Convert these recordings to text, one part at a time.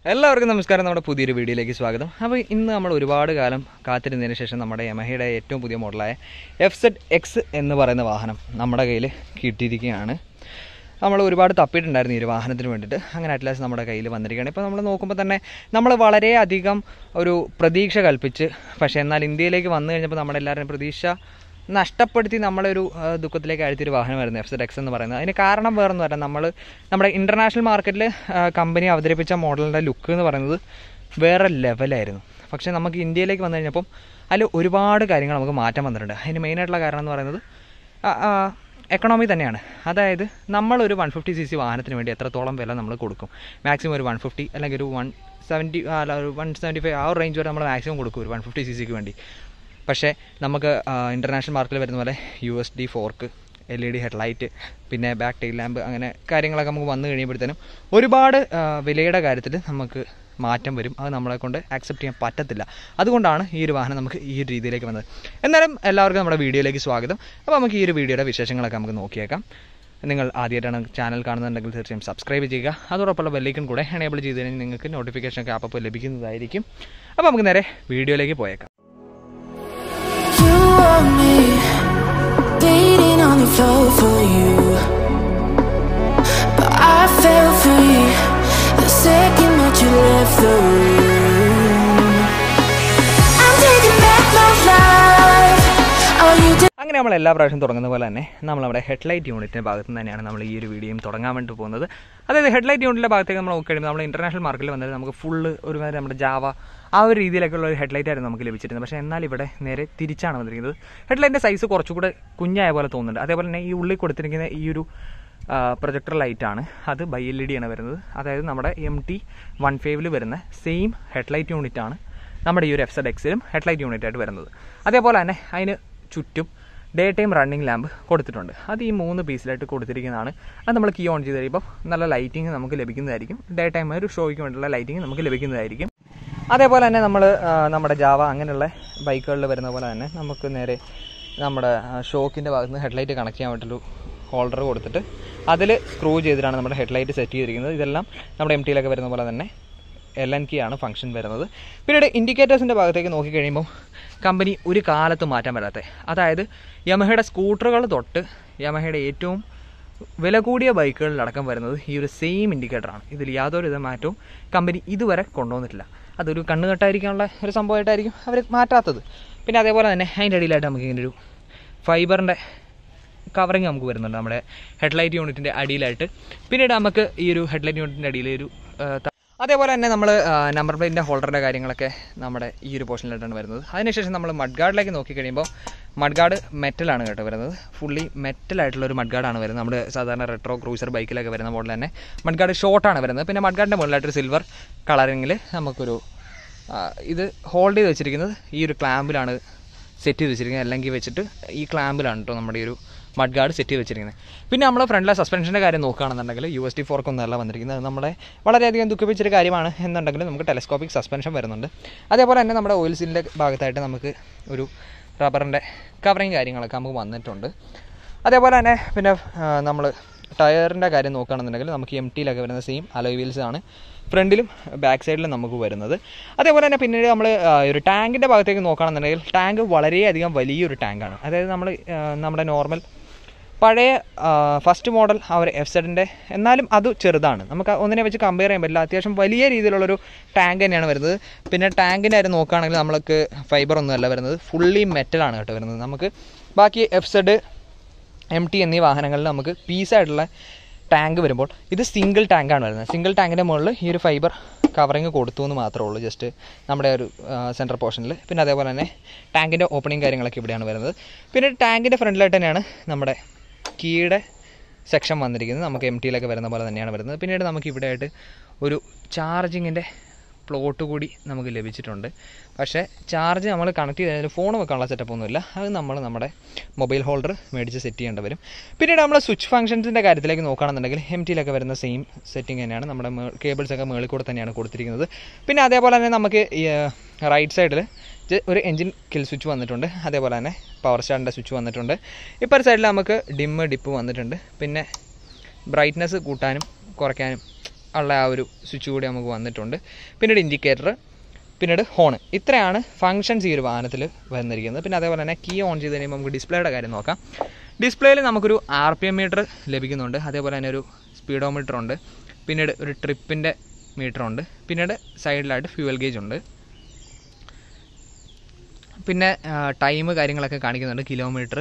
എല്ലാവർക്കും നമസ്കാരം നമ്മുടെ പുതിയൊരു വീഡിയോയിലേക്ക് സ്വാഗതം അപ്പോൾ ഇന്ന് നമ്മൾ ഒരുപാട് കാലം കാത്തിരുന്നതിന് ശേഷം നമ്മുടെ യമഹയുടെ ഏറ്റവും പുതിയ മോഡലായ എഫ് സെഡ് എക്സ് എന്ന് പറയുന്ന വാഹനം നമ്മുടെ കയ്യിൽ കിട്ടിയിരിക്കുകയാണ് നമ്മൾ ഒരുപാട് തപ്പിയിട്ടുണ്ടായിരുന്നു ഈ ഒരു വാഹനത്തിന് വേണ്ടിയിട്ട് അങ്ങനെ അറ്റ്ലാസ് നമ്മുടെ കയ്യിൽ വന്നിരിക്കുകയാണ് ഇപ്പോൾ നമ്മൾ നോക്കുമ്പോൾ തന്നെ നമ്മൾ വളരെയധികം ഒരു പ്രതീക്ഷ കൽപ്പിച്ച് പക്ഷേ എന്നാൽ ഇന്ത്യയിലേക്ക് വന്നു കഴിഞ്ഞപ്പോൾ നമ്മുടെ എല്ലാവരുടെയും പ്രതീക്ഷ നഷ്ടപ്പെടുത്തി നമ്മളെ ഒരു ആ, ദുഃഖത്തിലേക്ക് അഴുത്തിയൊരു വാഹനമായിരുന്നു എഫ് സെഡ് എക്സ് എന്ന് പറയുന്നത് അതിന് കാരണം വേറൊന്നും അല്ല നമ്മൾ നമ്മുടെ ഇൻ്റർനാഷണൽ മാർക്കറ്റിൽ കമ്പനി അവതരിപ്പിച്ച മോഡലിൻ്റെ ലുക്ക് എന്ന് പറയുന്നത് വേറെ ലെവലായിരുന്നു പക്ഷേ നമുക്ക് ഇന്ത്യയിലേക്ക് വന്നു കഴിഞ്ഞപ്പം അതിൽ ഒരുപാട് കാര്യങ്ങൾ നമുക്ക് മാറ്റം വന്നിട്ടുണ്ട് അതിന് മെയിനായിട്ടുള്ള കാരണം എന്ന് പറയുന്നത് എക്കണോമി തന്നെയാണ് അതായത് നമ്മളൊരു വൺ ഫിഫ്റ്റി സി സി വാഹനത്തിന് വേണ്ടി എത്രത്തോളം വില നമ്മൾ കൊടുക്കും മാക്സിമം ഒരു വൺ ഫിഫ്റ്റി അല്ലെങ്കിൽ ഒരു വൺ സെവൻറ്റി അല്ല ഒരു വൺ സെവൻറ്റി ഫൈവ് ആ ഒരു റേഞ്ച് വരെ നമ്മൾ മാക്സിമം കൊടുക്കും ഒരു വൺ ഫിഫ്റ്റി സി സിക്ക് വേണ്ടി പക്ഷേ നമുക്ക് ഇൻ്റർനാഷണൽ മാർക്കറ്റിൽ വരുന്ന പോലെ U S D fork L E D headlight പിന്നെ ബാക്ക് ടെയിൽ ലാമ്പ് അങ്ങനെ കാര്യങ്ങളൊക്കെ നമുക്ക് വന്നു കഴിയുമ്പോഴത്തേനും ഒരുപാട് ആ, വിലയുടെ കാര്യത്തിൽ നമുക്ക് മാറ്റം വരും അത് നമ്മളെ കൊണ്ട് ആക്സെപ്റ്റ് ചെയ്യാൻ പറ്റത്തില്ല അതുകൊണ്ടാണ് ഈ ഒരു വാഹനം നമുക്ക് ഈ ഒരു രീതിയിലേക്ക് വന്നത് എന്നാലും എല്ലാവർക്കും നമ്മുടെ വീഡിയോയിലേക്ക് സ്വാഗതം അപ്പോൾ നമുക്ക് ഈ ഒരു വീഡിയോയുടെ വിശേഷങ്ങളൊക്കെ നമുക്ക് നോക്കിയേക്കാം നിങ്ങൾ ആദ്യമായിട്ടാണ് ചാനൽ കാണുന്നുണ്ടെങ്കിൽ തീർച്ചയായും സബ്സ്ക്രൈബ് ചെയ്യുക അതോടൊപ്പമുള്ള ബെല്ലൈക്കൺ കൂടെ എനേബിൾ ചെയ്ത് കഴിഞ്ഞാൽ നിങ്ങൾക്ക് നോട്ടിഫിക്കേഷൻ ഒക്കെ അപ്പോൾ ലഭിക്കുന്നതായിരിക്കും അപ്പോൾ നമുക്ക് നേരെ വീഡിയോയിലേക്ക് പോയേക്കാം You want me, waiting on the floor for you. But I fell free the second that you left the room. I'm taking back my life. All you did. അങ്ങനെ നമ്മൾ എല്ലാ പ്രാവശ്യം തുടങ്ങുന്ന പോലെ തന്നെ നമ്മൾ നമ്മുടെ ഹെഡ്ലൈറ്റ് യൂണിറ്റിൻ്റെ ഭാഗത്ത് നിന്ന് തന്നെയാണ് നമ്മൾ ഈ ഒരു വീഡിയോയും തുടങ്ങാൻ വേണ്ടി പോകുന്നത് അതായത് ഹെഡ്ലൈറ്റ് യൂണിറ്റിൻ്റെ ഭാഗത്തേക്ക് നമ്മൾ നോക്കി കഴിയുമ്പോൾ നമ്മൾ ഇന്റർനാഷണൽ മാർക്കറ്റിൽ വന്നത് നമുക്ക് ഫുള്ള് ഒരുമാതിരി നമ്മുടെ ജാവ ആ ഒരു രീതിയിലൊക്കെയുള്ള ഒരു ഹെഡ്ലൈറ്റ് ആയിരുന്നു നമുക്ക് ലഭിച്ചിരുന്നത് പക്ഷേ എന്നാൽ ഇവിടെ നേരെ തിരിച്ചാണ് വന്നിരിക്കുന്നത് ഹെഡ്ലൈറ്റിൻ്റെ സൈസ് കുറച്ചുകൂടെ കുഞ്ഞായ പോലെ തോന്നുന്നുണ്ട് അതേപോലെ തന്നെ ഈ ഉള്ളിൽ കൊടുത്തിരിക്കുന്ന ഈ ഒരു പ്രൊജക്ടർ ലൈറ്റാണ് അത് ബൈ എൽ ഇ ഡി ആണ് വരുന്നത് അതായത് നമ്മുടെ എം ടി വൺ ഫൈവിൽ വരുന്ന സെയിം ഹെഡ്ലൈറ്റ് യൂണിറ്റ് ആണ് നമ്മുടെ ഈ ഒരു എഫ് സെഡ് എക്സിലും ഹെഡ്ലൈറ്റ് യൂണിറ്റ് ആയിട്ട് വരുന്നത് അതേപോലെ തന്നെ അതിന് ചുറ്റും ഡേ ടൈം റണ്ണിങ് ലാമ്പ് കൊടുത്തിട്ടുണ്ട് അത് ഈ മൂന്ന് പീസിലായിട്ട് കൊടുത്തിരിക്കുന്നതാണ് അത് നമ്മൾ കീ ഓൺ ചെയ്ത് കഴിയുമ്പോൾ നല്ല ലൈറ്റിംഗ് നമുക്ക് ലഭിക്കുന്നതായിരിക്കും ഡേ ടൈം ഒരു ഷോയ്ക്ക് വേണ്ടിയുള്ള ലൈറ്റിംഗ് നമുക്ക് ലഭിക്കുന്നതായിരിക്കും അതേപോലെ തന്നെ നമ്മൾ നമ്മുടെ ജാവ അങ്ങനെയുള്ള ബൈക്കുകളിൽ വരുന്ന പോലെ തന്നെ നമുക്ക് നേരെ നമ്മുടെ ഷോക്കിൻ്റെ ഭാഗത്ത് നിന്ന് ഹെഡ്ലൈറ്റ് കണക്ട് ചെയ്യാൻ വേണ്ടിയൊരു ഹോൾഡർ കൊടുത്തിട്ട് അതിൽ സ്ക്രൂ ചെയ്തിട്ടാണ് നമ്മുടെ ഹെഡ്ലൈറ്റ് സെറ്റ് ചെയ്തിരിക്കുന്നത് ഇതെല്ലാം നമ്മുടെ എം ടിയിലൊക്കെ വരുന്ന പോലെ തന്നെ എൽ എൻ കെ ആണ് ഫംഗ്ഷൻ വരുന്നത് പിന്നീട് ഇൻഡിക്കേറ്റേഴ്സിൻ്റെ ഭാഗത്തേക്ക് നോക്കിക്കഴിയുമ്പോൾ കമ്പനി ഒരു കാലത്ത് മാറ്റാൻ വരാത്ത അതായത് യമഹയുടെ സ്കൂട്ടറുകൾ തൊട്ട് യമഹയുടെ ഏറ്റവും വില കൂടിയ ബൈക്കുകളിലടക്കം വരുന്നത് ഈ ഒരു സെയിം ഇൻഡിക്കേറ്ററാണ് ഇതിൽ യാതൊരു വിധ മാറ്റവും കമ്പനി ഇതുവരെ കൊണ്ടുവന്നിട്ടില്ല അതൊരു കണ്ണുകെട്ടായിരിക്കാനുള്ള ഒരു സംഭവമായിട്ടായിരിക്കും അവർ മാറ്റാത്തത് പിന്നെ അതേപോലെ തന്നെ അതിൻ്റെ അടിയിലായിട്ട് നമുക്ക് ഇങ്ങനെ ഒരു ഫൈബറിൻ്റെ കവറിങ് നമുക്ക് വരുന്നുണ്ട് നമ്മുടെ ഹെഡ്ലൈറ്റ് യൂണിറ്റിൻ്റെ അടിയിലായിട്ട് പിന്നീട് നമുക്ക് ഈ ഒരു ഹെഡ്ലൈറ്റ് യൂണിറ്റിൻ്റെ അടിയിൽ ഒരു ആ, ത- അതേപോലെ തന്നെ നമ്മൾ നമ്പർ പ്ലേറ്റിൻ്റെ ഹോൾഡറിൻ്റെ കാര്യങ്ങളൊക്കെ നമ്മുടെ ഈ ഒരു പോർഷനിലായിട്ടാണ് വരുന്നത് അതിനുശേഷം നമ്മൾ മഡ് ഗാർഡിലേക്ക് നോക്കിക്കഴിയുമ്പോൾ മഡ് ഗാർഡ് മെറ്റലാണ് കേട്ടോ വരുന്നത് ഫുള്ളി മെറ്റലായിട്ടുള്ള ഒരു മഡ് ഗാർഡാണ് വരുന്നത് നമ്മുടെ സാധാരണ റെട്രോ ക്രൂസർ ബൈക്കിലൊക്കെ വരുന്ന മോഡൽ തന്നെ മഡ് ഗാർഡ് ഷോർട്ടാണ് വരുന്നത് പിന്നെ മഡ് ഗാർഡിൻ്റെ മുകളിലായിട്ടൊരു സിൽവർ കളറിങ്ങിൽ നമുക്കൊരു ആ, ഇത് ഹോൾഡ് ചെയ്ത് വെച്ചിരിക്കുന്നത് ഈ ഒരു ക്ലാമ്പിലാണ് സെറ്റ് ചെയ്ത് വെച്ചിരിക്കുന്നത് അല്ലെങ്കിൽ വെച്ചിട്ട് ഈ ക്ലാമ്പിലാണ് കേട്ടോ നമ്മുടെ ഈ ഒരു മഡ് ഗാർഡ് സെറ്റ് ചെയ്ത് വെച്ചിരിക്കുന്നത് പിന്നെ നമ്മൾ ഫ്രണ്ടിലെ സസ്പെൻഷൻ്റെ കാര്യം നോക്കുകയാണെന്നുണ്ടെങ്കിൽ യു എസ് ടി ഫോർക്ക് ഒന്നല്ല വന്നിരിക്കുന്നത് അത് നമ്മളെ വളരെയധികം ദുഃഖിപ്പിച്ചൊരു കാര്യമാണ് എന്നുണ്ടെങ്കിൽ നമുക്ക് ടെലസ്കോപ്പിക് സസ്പെൻഷൻ വരുന്നുണ്ട് അതേപോലെ തന്നെ നമ്മുടെ ഓയിൽ സീലിൻ്റെ ഭാഗത്തായിട്ട് നമുക്ക് ഒരു റബ്ബറിൻ്റെ കവറിങ് കാര്യങ്ങളൊക്കെ നമുക്ക് വന്നിട്ടുണ്ട് അതേപോലെ തന്നെ പിന്നെ നമ്മൾ ടയറിൻ്റെ കാര്യം നോക്കുകയാണെന്നുണ്ടെങ്കിൽ നമുക്ക് എം ടിയിലൊക്കെ വരുന്ന സെയിം അലോയ് വീൽസ് ആണ് ഫ്രണ്ടിലും ബാക്ക് സൈഡിലും നമുക്ക് വരുന്നത് അതേപോലെ തന്നെ പിന്നീട് നമ്മൾ ഒരു ടാങ്കിൻ്റെ ഭാഗത്തേക്ക് നോക്കുകയാണെന്നുണ്ടെങ്കിൽ ടാങ്ക് വളരെയധികം വലിയൊരു ടാങ്കാണ് അതായത് നമ്മൾ നമ്മുടെ നോർമൽ പഴയ ഫസ്റ്റ് മോഡൽ ആ ഒരു എഫ് സെഡിൻ്റെ എന്നാലും അത് ചെറുതാണ് നമുക്ക് ഒന്നിനെ വെച്ച് കമ്പയർ ചെയ്യാൻ പറ്റില്ല അത്യാവശ്യം വലിയ രീതിയിലുള്ളൊരു ടാങ്ക് തന്നെയാണ് വരുന്നത് പിന്നെ ടാങ്കിൻ്റെ കാര്യം നോക്കുകയാണെങ്കിൽ നമ്മൾക്ക് ഫൈബർ ഒന്നുമല്ല വരുന്നത് ഫുള്ളി മെറ്റലാണ് കേട്ടോ വരുന്നത് നമുക്ക് ബാക്കി എഫ് സെഡ് എം ടി എന്നീ വാഹനങ്ങളിൽ നമുക്ക് പീസായിട്ടുള്ള ടാങ്ക് വരുമ്പോൾ ഇത് സിംഗിൾ ടാങ്കാണ് വരുന്നത് സിംഗിൾ ടാങ്കിൻ്റെ മുകളിൽ ഈ ഒരു ഫൈബർ കവറിങ് കൊടുത്തു എന്ന് മാത്രമേ ഉള്ളൂ ജസ്റ്റ് നമ്മുടെ ഒരു സെൻട്രൽ പോർഷനിൽ പിന്നെ അതേപോലെ തന്നെ ടാങ്കിൻ്റെ ഓപ്പണിങ് കാര്യങ്ങളൊക്കെ ഇവിടെയാണ് വരുന്നത് പിന്നെ ടാങ്കിൻ്റെ ഫ്രണ്ടിലായിട്ട് തന്നെയാണ് നമ്മുടെ കീയുടെ സെക്ഷൻ വന്നിരിക്കുന്നത് നമുക്ക് എം ടിയിലൊക്കെ വരുന്ന പോലെ തന്നെയാണ് വരുന്നത് പിന്നീട് നമുക്ക് ഇവിടെ ആയിട്ട് ഒരു ചാർജിങ്ങിൻ്റെ പ്ലോട്ട് കൂടി നമുക്ക് ലഭിച്ചിട്ടുണ്ട് പക്ഷേ ചാർജ് നമ്മൾ കണക്ട് ചെയ്തതിന് ഫോൺ വെക്കാനുള്ള സെറ്റപ്പ് ഒന്നുമില്ല അത് നമ്മൾ നമ്മുടെ മൊബൈൽ ഹോൾഡർ മേടിച്ച് സെറ്റ് ചെയ്യേണ്ടി വരും പിന്നീട് നമ്മൾ സ്വിച്ച് ഫംഗ്ഷൻസിൻ്റെ കാര്യത്തിലേക്ക് നോക്കുകയാണെന്നുണ്ടെങ്കിൽ എം ടിയിലൊക്കെ വരുന്ന സെയിം സെറ്റിംഗ് തന്നെയാണ് നമ്മുടെ കേബിൾസ് ഒക്കെ മേളിൽ കൂടെ തന്നെയാണ് കൊടുത്തിരിക്കുന്നത് പിന്നെ അതേപോലെ തന്നെ നമുക്ക് റൈറ്റ് സൈഡിൽ ഒരു എൻജിൻ കിൽ സ്വിച്ച് വന്നിട്ടുണ്ട് അതേപോലെ തന്നെ പവർ സ്റ്റാറിൻ്റെ സ്വിച്ച് വന്നിട്ടുണ്ട് ഇപ്പോൾ ഒരു സൈഡിൽ നമുക്ക് ഡിമ്മ് ഡിപ്പ് വന്നിട്ടുണ്ട് പിന്നെ ബ്രൈറ്റ്നസ് കൂട്ടാനും കുറയ്ക്കാനും ഉള്ള ആ ഒരു സ്വിച്ച് കൂടി നമുക്ക് വന്നിട്ടുണ്ട് പിന്നീട് ഇൻഡിക്കേറ്റർ പിന്നീട് ഹോൺ ഇത്രയാണ് ഫങ്ഷൻസ് ഈ ഒരു വാഹനത്തിൽ വന്നിരിക്കുന്നത് പിന്നെ അതേപോലെ തന്നെ കീ ഓൺ ചെയ്ത് കഴിയുമ്പോൾ നമുക്ക് ഡിസ്പ്ലേയുടെ കാര്യം നോക്കാം ഡിസ്പ്ലേയിൽ നമുക്കൊരു ആർ പി എം മീറ്റർ ലഭിക്കുന്നുണ്ട് അതേപോലെ തന്നെ ഒരു സ്പീഡോമീറ്റർ ഉണ്ട് പിന്നീട് ഒരു ട്രിപ്പിൻ്റെ മീറ്റർ ഉണ്ട് പിന്നീട് സൈഡിലായിട്ട് ഫ്യൂവൽ ഗേജ് ഉണ്ട് പിന്നെ ടൈം കാര്യങ്ങളൊക്കെ കാണിക്കുന്നുണ്ട് കിലോമീറ്റർ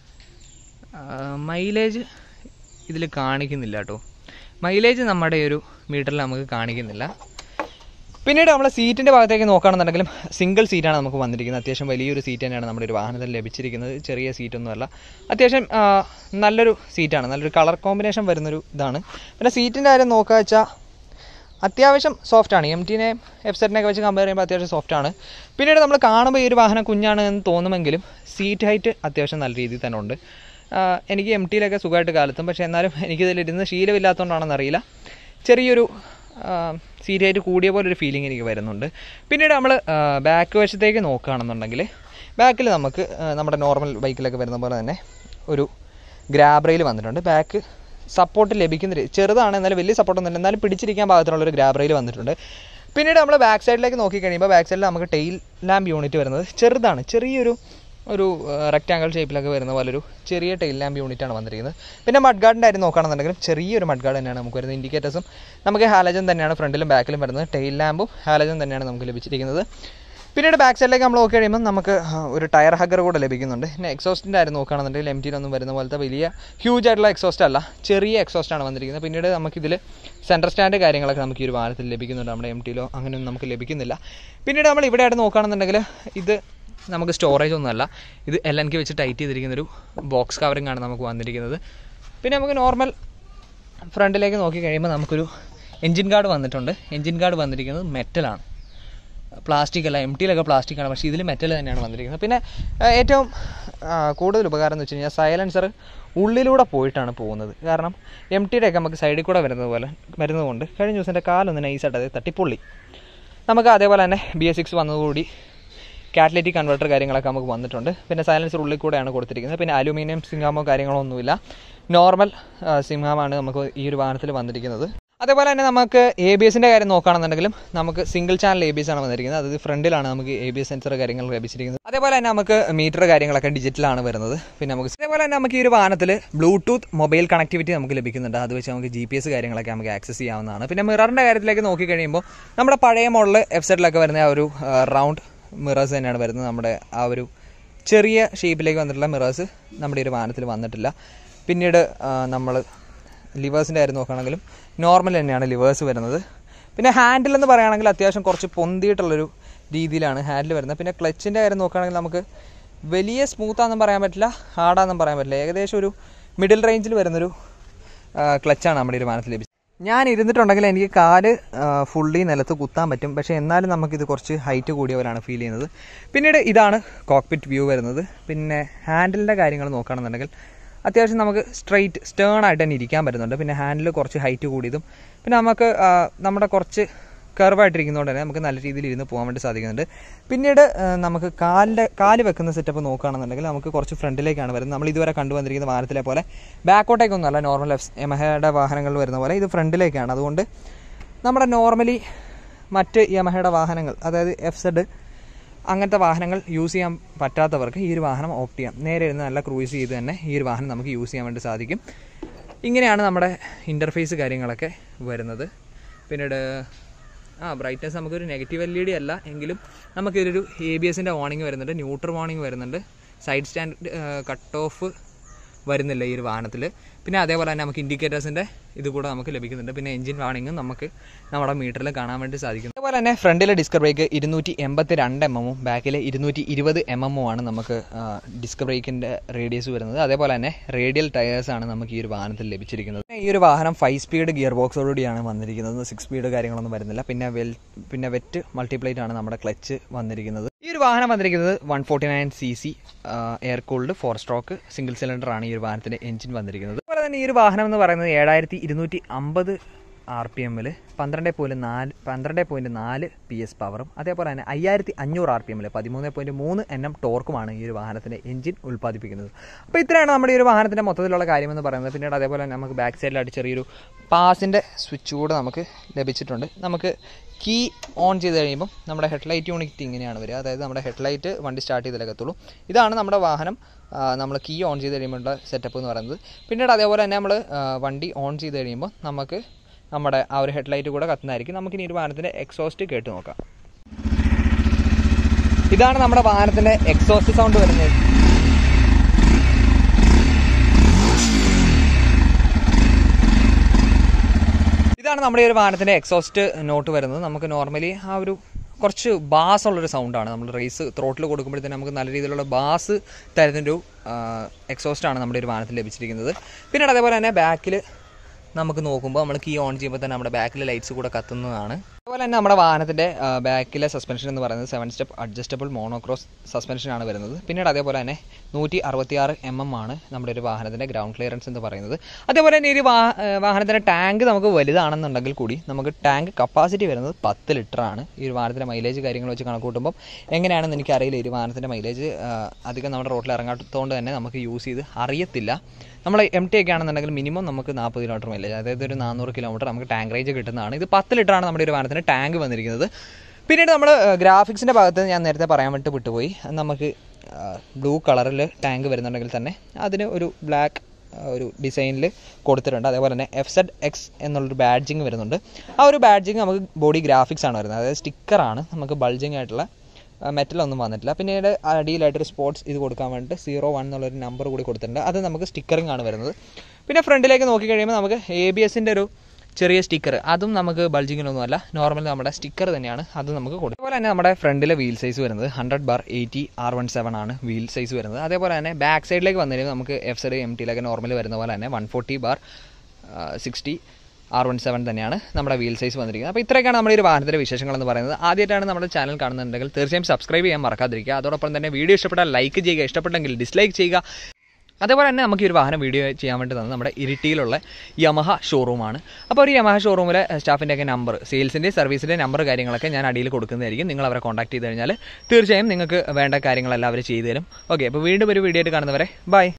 മൈലേജ് ഇതിൽ കാണിക്കുന്നില്ല കേട്ടോ മൈലേജ് നമ്മുടെ ഒരു മീറ്ററിൽ നമുക്ക് കാണിക്കുന്നില്ല പിന്നീട് നമ്മൾ സീറ്റിൻ്റെ ഭാഗത്തേക്ക് നോക്കുകയാണെന്നുണ്ടെങ്കിലും സിംഗിൾ സീറ്റാണ് നമുക്ക് വന്നിരിക്കുന്നത് അത്യാവശ്യം വലിയൊരു സീറ്റ് തന്നെയാണ് നമ്മുടെ ഒരു വാഹനത്തിൽ ലഭിച്ചിരിക്കുന്നത് ചെറിയ സീറ്റൊന്നുമല്ല അത്യാവശ്യം ആ, നല്ലൊരു സീറ്റാണ് നല്ലൊരു കളർ കോമ്പിനേഷൻ വരുന്നൊരു ഇതാണ് പിന്നെ സീറ്റിൻ്റെ കാര്യം നോക്കുക വെച്ചാൽ അത്യാവശ്യം സോഫ്റ്റാണ് എം ടീനെ എഫ് സെറ്റിനെയൊക്കെ വെച്ച് കമ്പയർ ചെയ്യുമ്പോൾ അത്യാവശ്യം സോഫ്റ്റാണ് പിന്നീട് നമ്മൾ കാണുമ്പോൾ ഈ ഒരു വാഹനം കുഞ്ഞാണ് എന്ന് തോന്നുമെങ്കിലും സീറ്റ് ഹൈറ്റ് അത്യാവശ്യം നല്ല രീതിയിൽ തന്നെ ഉണ്ട് ആ, എനിക്ക് എം ടിയിലൊക്കെ സുഖമായിട്ട് കാലത്തും പക്ഷേ എന്നാലും എനിക്കിതിലിരുന്ന് ശീലമില്ലാത്തതുകൊണ്ടാണെന്ന് അറിയില്ല ചെറിയൊരു സീറ്റ് ഹൈറ്റ് കൂടിയ പോലെ ഒരു ഫീലിംഗ് എനിക്ക് വരുന്നുണ്ട് പിന്നീട് നമ്മൾ ബാക്ക് വശത്തേക്ക് നോക്കുകയാണെന്നുണ്ടെങ്കിൽ ബാക്കിൽ നമുക്ക് ആ, നമ്മുടെ നോർമൽ ബൈക്കിലൊക്കെ വരുന്ന പോലെ തന്നെ ഒരു ഗ്രാബ് റെയിൽ വന്നിട്ടുണ്ട് ബാക്ക് സപ്പോർട്ട് ലഭിക്കുന്ന രീതി ചെറുതാണ് എന്നാലും വലിയ സപ്പോർട്ടൊന്നുമില്ല എന്നാലും പിടിച്ചിരിക്കാൻ പാകത്തിനുള്ള ഒരു ഗ്രാബ് റെയിൽ വന്നിട്ടുണ്ട് പിന്നീട് നമ്മൾ ബാക്ക് സൈഡിലേക്ക് നോക്കിക്കഴിയുമ്പോൾ ബാക്ക് സൈഡിൽ നമുക്ക് ടെയിൽ ലാമ്പ് യൂണിറ്റ് വരുന്നത് ചെറുതാണ് ചെറിയൊരു ഒരു റെക്റ്റാങ്കിൾ ഷേപ്പിലൊക്കെ വരുന്ന പോലെ ഒരു ചെറിയ ടെയിൽ ലാമ്പ് യൂണിറ്റാണ് വന്നിരിക്കുന്നത് പിന്നെ മഡ് ഗാർഡിൻ്റെ കാര്യം നോക്കുകയാണെന്നുണ്ടെങ്കിലും ചെറിയൊരു മഡ് ഗാർഡ് തന്നെയാണ് നമുക്ക് വരുന്നത് ഇൻഡിക്കേറ്റേഴ്സും നമുക്ക് ഹാലജൻ തന്നെയാണ് ഫ്രണ്ടിലും ബാക്കിലും വരുന്നത് ടെയിൽ ലാമ്പും ഹാലജൻ തന്നെയാണ് നമുക്ക് ലഭിച്ചിരിക്കുന്നത് പിന്നീട് ബാക്ക് സൈഡിലേക്ക് നമ്മൾ നോക്കി കഴിയുമ്പോൾ നമുക്ക് ആ, ഒരു ടയർ ഹഗർ കൂടെ ലഭിക്കുന്നുണ്ട് പിന്നെ എക്സോസ്റ്റിൻ്റെ കാര്യം നോക്കുകയാണെന്നുണ്ടെങ്കിൽ എം ടിയിലൊന്നും വരുന്ന പോലത്തെ വലിയ ഹ്യൂജ് ആയിട്ടുള്ള എക്സോസ്റ്റ് അല്ല ചെറിയ എക്സോസ്റ്റ് ആണ് വന്നിരിക്കുന്നത് പിന്നീട് നമുക്കിതിൽ സെൻറ്റർ സ്റ്റാൻഡ് കാര്യങ്ങളൊക്കെ നമുക്ക് ഈ ഒരു വാഹനത്തിൽ ലഭിക്കുന്നുണ്ട് നമ്മുടെ എം ടിയിലോ അങ്ങനെയൊന്നും നമുക്ക് ലഭിക്കുന്നില്ല പിന്നീട് നമ്മൾ ഇവിടെ ആയിട്ട് നോക്കുകയാണെന്നുണ്ടെങ്കിൽ ഇത് നമുക്ക് സ്റ്റോറേജ് ഒന്നുമല്ല ഇത് എൽ എൻ കെ വെച്ച് ടൈറ്റ് ചെയ്തിരിക്കുന്ന ഒരു ബോക്സ് കവറിംഗ് ആണ് നമുക്ക് വന്നിരിക്കുന്നത് പിന്നെ നമുക്ക് നോർമൽ ഫ്രണ്ടിലേക്ക് നോക്കി കഴിയുമ്പോൾ നമുക്കൊരു എൻജിൻ ഗാർഡ് വന്നിട്ടുണ്ട് എൻജിൻ ഗാർഡ് വന്നിരിക്കുന്നത് മെറ്റലാണ് പ്ലാസ്റ്റിക് അല്ല എം ടിയിലൊക്കെ പ്ലാസ്റ്റിക് ആണ് പക്ഷേ ഇതിൽ മെറ്റൽ തന്നെയാണ് വന്നിരിക്കുന്നത് പിന്നെ ആ, ഏറ്റവും ആ, കൂടുതൽ ഉപകാരം എന്ന് വെച്ച് കഴിഞ്ഞാൽ സൈലൻസർ ഉള്ളിലൂടെ പോയിട്ടാണ് പോകുന്നത് കാരണം എം ടിയുടെ ഒക്കെ നമുക്ക് സൈഡിൽ കൂടെ വരുന്നത് പോലെ വരുന്നതുകൊണ്ട് കഴിഞ്ഞ ദിവസം എൻ്റെ കാലൊന്ന് നൈസായിട്ട് അത് തട്ടിപ്പൊള്ളി നമുക്ക് അതേപോലെ തന്നെ ബി എസ് സിക്സ് വന്നതുകൂടി കാറ്റലറ്റിക് കൺവെർട്ടർ കാര്യങ്ങളൊക്കെ നമുക്ക് വന്നിട്ടുണ്ട് പിന്നെ സൈലൻസർ ഉള്ളിൽ കൂടെയാണ് കൊടുത്തിരിക്കുന്നത് പിന്നെ അലൂമിനിയം സിംഗാമോ കാര്യങ്ങളോ ഒന്നുമില്ല നോർമൽ സിംഗാമാണ് നമുക്ക് ഈ ഒരു വാഹനത്തിൽ വന്നിരിക്കുന്നത് അതേപോലെ തന്നെ നമുക്ക് എ ബി എസിൻ്റെ കാര്യം നോക്കുകയാണെന്നുണ്ടെങ്കിലും നമുക്ക് single channel A B S ആണ് വന്നിരിക്കുന്നത് അതായത് ഫ്രണ്ടിലാണ് നമുക്ക് എ ബി എസ് സെൻസർ കാര്യങ്ങൾ ലഭിച്ചിരിക്കുന്നത് അതേപോലെ തന്നെ നമുക്ക് മീറ്റർ കാര്യങ്ങളൊക്കെ ഡിജിറ്റലാണ് വരുന്നത് പിന്നെ നമുക്ക് അതേപോലെ തന്നെ നമുക്ക് ഈ ഒരു വാഹനത്തിൽ ബ്ലൂടൂത്ത് മൊബൈൽ കണക്ടിവിറ്റി നമുക്ക് ലഭിക്കുന്നുണ്ട് അത് വെച്ച് നമുക്ക് ജി പി എസ് കാര്യങ്ങളൊക്കെ നമുക്ക് ആക്സസ് ചെയ്യാവുന്നതാണ് പിന്നെ മിററിൻ്റെ കാര്യത്തിലേക്ക് നോക്കിക്കഴിയുമ്പോൾ നമ്മുടെ പഴയ മോഡൽ എഫ് സെറ്റിലൊക്കെ വരുന്ന ആ ഒരു റൗണ്ട് മിറേഴ്സ് തന്നെയാണ് വരുന്നത് നമ്മുടെ ആ ഒരു ചെറിയ ഷേപ്പിലേക്ക് വന്നിട്ടുള്ള മിറേഴ്സ് നമ്മുടെ ഈ ഒരു വാഹനത്തിൽ വന്നിട്ടില്ല പിന്നീട് നമ്മൾ ലിവേഴ്സിൻ്റെ കാര്യം നോക്കുകയാണെങ്കിലും നോർമൽ തന്നെയാണ് ലിവേഴ്സ് വരുന്നത് പിന്നെ ഹാൻഡിൽ എന്ന് പറയുകയാണെങ്കിൽ അത്യാവശ്യം കുറച്ച് പൊന്തിയിട്ടുള്ളൊരു രീതിയിലാണ് ഹാൻഡിൽ വരുന്നത് പിന്നെ ക്ലച്ചിൻ്റെ കാര്യം നോക്കുകയാണെങ്കിൽ നമുക്ക് വലിയ സ്മൂത്താണെന്നും പറയാൻ പറ്റില്ല ഹാർഡാണെന്നും പറയാൻ പറ്റില്ല ഏകദേശം ഒരു മിഡിൽ റേഞ്ചിൽ വരുന്നൊരു ക്ലച്ചാണ് നമ്മുടെ ഒരു വാഹനത്തിൽ ലഭിച്ചത് ഞാൻ ഇരുന്നിട്ടുണ്ടെങ്കിൽ എനിക്ക് കാല് ഫുള്ളി നിലത്ത് കുത്താൻ പറ്റും പക്ഷേ എന്നാലും നമുക്കിത് കുറച്ച് ഹൈറ്റ് കൂടിയ പോലെയാണ് ഫീൽ ചെയ്യുന്നത് പിന്നീട് ഇതാണ് കോക്പിറ്റ് വ്യൂ വരുന്നത് പിന്നെ ഹാൻഡിലിൻ്റെ കാര്യങ്ങൾ നോക്കുകയാണെന്നുണ്ടെങ്കിൽ അത്യാവശ്യം നമുക്ക് സ്ട്രെയിറ്റ് സ്റ്റേൺ ആയിട്ട് തന്നെ ഇരിക്കാൻ പറ്റുന്നുണ്ട് പിന്നെ ഹാൻഡിൽ കുറച്ച് ഹൈറ്റ് കൂടിയതും പിന്നെ നമുക്ക് ആ, നമ്മുടെ കുറച്ച് കർവായിട്ടിരിക്കുന്നതുകൊണ്ട് തന്നെ നമുക്ക് നല്ല രീതിയിൽ ഇരുന്ന് പോകാൻ വേണ്ടി സാധിക്കുന്നുണ്ട് പിന്നീട് ആ, നമുക്ക് കാലിൻ്റെ കാല് വെക്കുന്ന സെറ്റപ്പ് നോക്കുകയാണെന്നുണ്ടെങ്കിൽ നമുക്ക് കുറച്ച് ഫ്രണ്ടിലേക്കാണ് വരുന്നത് നമ്മൾ ഇതുവരെ കണ്ടുവന്നിരിക്കുന്ന വാഹനത്തിലെ പോലെ ബാക്കോട്ടേക്കൊന്നും അല്ല നോർമൽ എഫ് യമഹയുടെ വാഹനങ്ങളിൽ വരുന്ന പോലെ ഇത് ഫ്രണ്ടിലേക്കാണ് അതുകൊണ്ട് നമ്മുടെ നോർമലി മറ്റ് യമഹയുടെ വാഹനങ്ങൾ അതായത് എഫ് സെഡ് അങ്ങനത്തെ വാഹനങ്ങൾ യൂസ് ചെയ്യാൻ പറ്റാത്തവർക്ക് ഈ ഒരു വാഹനം ഓപ്റ്റ് ചെയ്യാം നേരെ ഇരുന്ന് നല്ല ക്രൂയിസ് ചെയ്ത് തന്നെ ഈ ഒരു വാഹനം നമുക്ക് യൂസ് ചെയ്യാൻ വേണ്ടി സാധിക്കും ഇങ്ങനെയാണ് നമ്മുടെ ഇൻ്റർഫേസ് കാര്യങ്ങളൊക്കെ വരുന്നത് പിന്നീട് ആ ബ്രൈറ്റ്നസ് നമുക്കൊരു നെഗറ്റീവ് എൽ ഇ ഡി അല്ല എങ്കിലും നമുക്കിതൊരു എ ബി എസിൻ്റെ വാർണിംഗ് വരുന്നുണ്ട് ന്യൂട്രൽ വാർണിംഗ് വരുന്നുണ്ട് സൈഡ് സ്റ്റാൻഡ് കട്ട് ഓഫ് വരുന്നില്ല ഈ ഒരു വാഹനത്തിൽ പിന്നെ അതേപോലെ തന്നെ നമുക്ക് ഇൻഡിക്കേറ്റേഴ്സിൻ്റെ ഇത് കൂടെ നമുക്ക് ലഭിക്കുന്നുണ്ട് പിന്നെ എഞ്ചിൻ വാർണിംഗും നമുക്ക് നമ്മുടെ മീറ്ററിൽ കാണാൻ വേണ്ടി സാധിക്കും അതേപോലെ തന്നെ ഫ്രണ്ടിലെ ഡിസ്ക് ബ്രേക്ക് ഇരുന്നൂറ്റി എൺപത്തി രണ്ട് എം എമ്മും ബാക്കിലെ ഇരുന്നൂറ്റി ഇരുപത് എം എമ്മും ആണ് നമുക്ക് ഡിസ്ക് ബ്രേക്കിൻ്റെ റേഡിയസ് വരുന്നത് അതേപോലെ തന്നെ റേഡിയൽ ടയേഴ്സ് ആണ് നമുക്ക് ഈ ഒരു വാഹനത്തിൽ ലഭിച്ചിരിക്കുന്നത് പിന്നെ ഈ ഒരു വാഹനം ഫൈവ് സ്പീഡ് ഗിയർ ബോക്സോടുകൂടിയാണ് വന്നിരിക്കുന്നത് സിക്സ് സ്പീഡ് കാര്യങ്ങളൊന്നും വരുന്നില്ല പിന്നെ വെൽ പിന്നെ വെറ്റ് മൾട്ടിപ്ലേറ്റ് ആണ് നമ്മുടെ ക്ലച്ച് വന്നിരിക്കുന്നത് ഈ ഒരു വാഹനം വന്നിരിക്കുന്നത് one forty nine C C air cooled four stroke single cylinder ആണ് ഈ ഒരു വാഹനത്തിന്റെ എഞ്ചിൻ വന്നിരിക്കുന്നത് അതുപോലെ തന്നെ ഈ ഒരു വാഹനം എന്ന് പറയുന്നത് ഏഴായിരത്തി ഇരുന്നൂറ്റി അമ്പത് ആർ പി എമ്മിൽ പന്ത്രണ്ട് പോയിൻറ്റ് നാല് പന്ത്രണ്ട് പോയിൻറ്റ് നാല് പി എസ് പവറും അതേപോലെ തന്നെ അയ്യായിരത്തി അഞ്ഞൂറ് ആർ പി എമ്മിൽ പതിമൂന്ന് പോയിൻറ്റ് മൂന്ന് എൻ എം ടോർക്കുമാണ് ഈ ഒരു വാഹനത്തിൻ്റെ എഞ്ചിൻ ഉൽപ്പാദിപ്പിക്കുന്നത് അപ്പോൾ ഇത്രയാണ് നമ്മുടെ ഈ ഒരു വാഹനത്തിൻ്റെ മൊത്തത്തിലുള്ള കാര്യമെന്ന് പറയുന്നത് പിന്നീട് അതേപോലെ തന്നെ നമുക്ക് ബാക്ക് സൈഡിലായിട്ട് ചെറിയൊരു പാസിൻ്റെ സ്വിച്ച് കൂടെ നമുക്ക് ലഭിച്ചിട്ടുണ്ട് നമുക്ക് കീ ഓൺ ചെയ്ത് കഴിയുമ്പോൾ നമ്മുടെ ഹെഡ്ലൈറ്റ് യൂണിറ്റ് ഇങ്ങനെയാണ് വരിക അതായത് നമ്മുടെ ഹെഡ്ലൈറ്റ് വണ്ടി സ്റ്റാർട്ട് ചെയ്തിലെത്തുള്ളൂ ഇതാണ് നമ്മുടെ വാഹനം നമ്മൾ കീ ഓൺ ചെയ്ത് കഴിയുമ്പോഴുള്ള സെറ്റപ്പ് എന്ന് പറയുന്നത് പിന്നീട് അതേപോലെ തന്നെ നമ്മൾ വണ്ടി ഓൺ ചെയ്ത് കഴിയുമ്പോൾ നമുക്ക് നമ്മുടെ ആ ഒരു ഹെഡ്ലൈറ്റ് കൂടെ കത്തുന്നതായിരിക്കും നമുക്ക് ഇനി ഒരു വാഹനത്തിൻ്റെ എക്സോസ്റ്റ് കേട്ട് നോക്കാം ഇതാണ് നമ്മുടെ വാഹനത്തിൻ്റെ എക്സോസ്റ്റ് സൗണ്ട് വരുന്നത് ഇതാണ് നമ്മുടെ ഈ ഒരു വാഹനത്തിൻ്റെ എക്സോസ്റ്റ് നോട്ട് വരുന്നത് നമുക്ക് നോർമലി ആ ഒരു കുറച്ച് ബാസ് ഉള്ളൊരു സൗണ്ടാണ് നമ്മൾ റേസ് ത്രോട്ടിൽ കൊടുക്കുമ്പോഴത്തേന് നമുക്ക് നല്ല രീതിയിലുള്ള ബാസ് തരുന്നൊരു എക്സോസ്റ്റാണ് നമ്മുടെ ഒരു വാഹനത്തിൽ ലഭിച്ചിരിക്കുന്നത് പിന്നീട് അതേപോലെ തന്നെ ബാക്കിൽ നമുക്ക് നോക്കുമ്പോൾ നമ്മൾ കീ ഓൺ ചെയ്യുമ്പോൾ തന്നെ നമ്മുടെ ബാക്കിലെ ലൈറ്റ്സ് കൂടെ കത്തുന്നതാണ് അതുപോലെ തന്നെ നമ്മുടെ വാഹനത്തിൻ്റെ ബാക്കിലെ സസ്പെൻഷൻ എന്ന് പറയുന്നത് സെവൻ സ്റ്റെപ്പ് അഡ്ജസ്റ്റബിൾ മോണോക്രോസ് സസ്പെൻഷനാണ് വരുന്നത് പിന്നീട് അതേപോലെ തന്നെ നൂറ്റി അറുപത്തിയാറ് എം എം ആണ് നമ്മുടെ ഒരു വാഹനത്തിൻ്റെ ഗ്രൗണ്ട് ക്ലിയറൻസ് എന്ന് പറയുന്നത് അതേപോലെ തന്നെ ഈ ഒരു വാ വാഹനത്തിൻ്റെ ടാങ്ക് നമുക്ക് വലുതാണെന്നുണ്ടെങ്കിൽ കൂടി നമുക്ക് ടാങ്ക് കപ്പാസിറ്റി വരുന്നത് പത്ത് ലിറ്ററാണ് ഈ ഒരു വാഹനത്തിൻ്റെ മൈലേജ് കാര്യങ്ങൾ വെച്ച് കണക്ക് കൂട്ടുമ്പോൾ എങ്ങനെയാണെന്ന് എനിക്കറിയില്ല ഈ ഒരു വാഹനത്തിൻ്റെ മൈലേജ് അധികം നമ്മുടെ റോഡിൽ ഇറങ്ങാത്തതുകൊണ്ട് തന്നെ നമുക്ക് യൂസ് ചെയ്ത് അറിയത്തില്ല നമ്മൾ എം ടി ഒക്കെ ആണെന്നുണ്ടെങ്കിൽ മിനിമം നമുക്ക് നാൽപ്പത് കിലോമീറ്റർ മൈലേജ് അതായത് ഒരു നാനൂറ് കിലോമീറ്റർ നമുക്ക് ടാങ്ക് റേഞ്ച് കിട്ടുന്നതാണ് ഇത് പത്ത് ലിറ്ററാണ് നമ്മുടെ ഒരു വാഹനത്തിന് ടാങ്ക് വന്നിരിക്കുന്നത് പിന്നീട് നമ്മൾ ഗ്രാഫിക്സിൻ്റെ ഭാഗത്ത് ഞാൻ നേരത്തെ പറയാൻ വേണ്ടി വിട്ടുപോയി നമുക്ക് ബ്ലൂ കളറിൽ ടാങ്ക് വരുന്നുണ്ടെങ്കിൽ തന്നെ അതിന് ഒരു ബ്ലാക്ക് ഒരു ഡിസൈനിൽ കൊടുത്തിട്ടുണ്ട് അതേപോലെ തന്നെ എഫ് സെഡ് എക്സ് എന്നുള്ളൊരു ബാഡ്ജിങ് വരുന്നുണ്ട് ആ ഒരു ബാഡ്ജിങ് നമുക്ക് ബോഡി ഗ്രാഫിക്സ് ആണ് വരുന്നത് അതായത് സ്റ്റിക്കറാണ് നമുക്ക് ബൾജിങ് ആയിട്ടുള്ള മെറ്റലൊന്നും വന്നിട്ടില്ല പിന്നീട് അടിയിലായിട്ടൊരു സ്പോർട്സ് ഇത് കൊടുക്കാൻ വേണ്ടിയിട്ട് സീറോ വൺ എന്നുള്ളൊരു നമ്പർ കൂടി കൊടുത്തിട്ടുണ്ട് അത് നമുക്ക് സ്റ്റിക്കറിംഗ് ആണ് വരുന്നത് പിന്നെ ഫ്രണ്ടിലേക്ക് നോക്കി കഴിയുമ്പോൾ നമുക്ക് എ ബി എസിൻ്റെ ഒരു ചെറിയ സ്റ്റിക്കർ അതും നമുക്ക് ബൾജിങ്ങിനൊന്നുമല്ല നോർമൽ നമ്മുടെ സ്റ്റിക്കർ തന്നെയാണ് അത് നമുക്ക് കൊടുക്കും അതുപോലെ തന്നെ നമ്മുടെ ഫ്രണ്ടിലെ വീൽ സൈസ് വരുന്നത് hundred bar eighty R one seven ആണ് വീൽ സൈസ് വരുന്നത് അതേപോലെ തന്നെ ബാക്ക് സൈഡിലേക്ക് വന്നു കഴിയുമ്പോൾ നമുക്ക് എഫ് സൈഡ് എം ടിയിലൊക്കെ നോർമൽ വരുന്ന പോലെ തന്നെ one forty bar sixty R one seven തന്നെയാണ് നമ്മുടെ വീൽ സൈസ് വന്നിരിക്കുന്നത് അപ്പോൾ ഇത്രയൊക്കെയാണ് നമ്മുടെ ഒരു വാഹനത്തിൻ്റെ വിശേഷങ്ങൾ എന്ന് പറയുന്നത് ആദ്യമായിട്ടാണ് നമ്മുടെ ചാനൽ കാണുന്നുണ്ടെങ്കിൽ തീർച്ചയായും സബ്സ്ക്രൈബ് ചെയ്യാൻ മറക്കാതിരിക്കുക അതോടൊപ്പം തന്നെ വീഡിയോ ഇഷ്ടപ്പെട്ടാൽ ലൈക്ക് ചെയ്യുക ഇഷ്ടപ്പെട്ടെങ്കിൽ ഡിസ്ലൈക്ക് ചെയ്യുക അതേപോലെ തന്നെ നമുക്ക് ഈ ഒരു വാഹനം വീഡിയോ ചെയ്യാൻ വേണ്ടി തന്നത് നമ്മുടെ ഇരിട്ടിയിലുള്ള യമഹ ഷോറൂമാണ് അപ്പോൾ ഒരു യമഹ ഷോറൂമിലെ സ്റ്റാഫിൻ്റെയൊക്കെ നമ്പർ സെയിൽസിൻ്റെ സർവീസിൻ്റെ നമ്പർ കാര്യങ്ങളൊക്കെ ഞാൻ അടിയിൽ കൊടുക്കുന്നതായിരിക്കും നിങ്ങൾ അവരെ കോൺടാക്ട് ചെയ്ത് കഴിഞ്ഞാൽ തീർച്ചയായും നിങ്ങൾക്ക് വേണ്ട കാര്യങ്ങളെല്ലാം അവർ ചെയ്തു തരും ഓക്കെ അപ്പോൾ വീണ്ടും ഒരു വീഡിയോ ആയിട്ട് കാണുന്നവരെ ബൈ